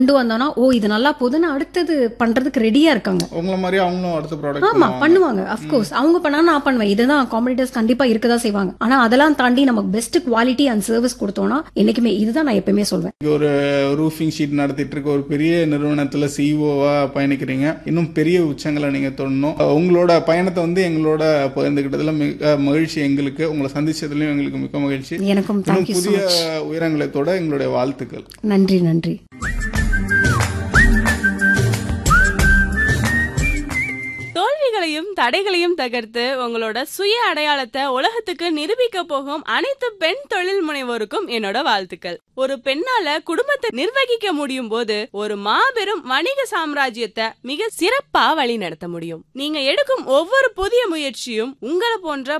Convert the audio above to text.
கொண்டு வந்தோம்னா ஓ இது நல்லா போகுதுன்னு அடுத்தது பண்றதுக்கு ரெடியா இருக்காங்க உங்கள மாதிரி அவங்களும் அடுத்த ப்ராடக்ட் ஆமா பண்ணுவாங்க அஃப்கோர்ஸ் அவங்க பண்ணா நான் பண்ணுவேன் இதுதான் காம்படிட்டர்ஸ் கண்டிப்பா இருக்கதா செய்வாங்க ஆனா அதெல்லாம் தாண்டி நமக்கு பெஸ்ட் குவாலிட்டி அண்ட் சர்வீஸ் கொடுத்தோம்னா என்னைக்குமே இதுதான் நான் எப்பயுமே சொல்வேன் இங்க ஒரு ரூஃபிங் ஷீட் நடத்திட்டு இருக்க ஒரு பெரிய நிறுவனத்துல சிஇஓவா பயணிக்கிறீங்க இன்னும் பெரிய உச்சங்களை நீங்க தொடணும் உங்களோட பயணத்தை வந்து எங்களோட பகிர்ந்துகிட்டதுல மிக மகிழ்ச்சி எங்களுக்கு உங்களை சந்திச்சதுலயும் எங்களுக்கு மிக மகிழ்ச்சி எனக்கும் இன்னும் தேங்க்யூ ஸோ புதிய மச் உயரங்களை தொட எங்களுடைய வாழ்த்துக்கள் நன்றி நன்றி தோல்விகளையும் தடைகளையும் தகர்த்து உங்களோட சுய அடையாளத்தை உலகத்துக்கு நிரூபிக்க போகும் அனைத்து பெண் தொழில் முனைவோருக்கும் என்னோட வாழ்த்துக்கள் ஒரு பெண்ணால குடும்பத்தை நிர்வகிக்க முடியும் போது ஒரு மாபெரும் வணிக சாம்ராஜ்யத்தை மிக சிறப்பா வழி நடத்த முடியும் நீங்க எடுக்கும் ஒவ்வொரு புதிய முயற்சியும் உங்களை போன்ற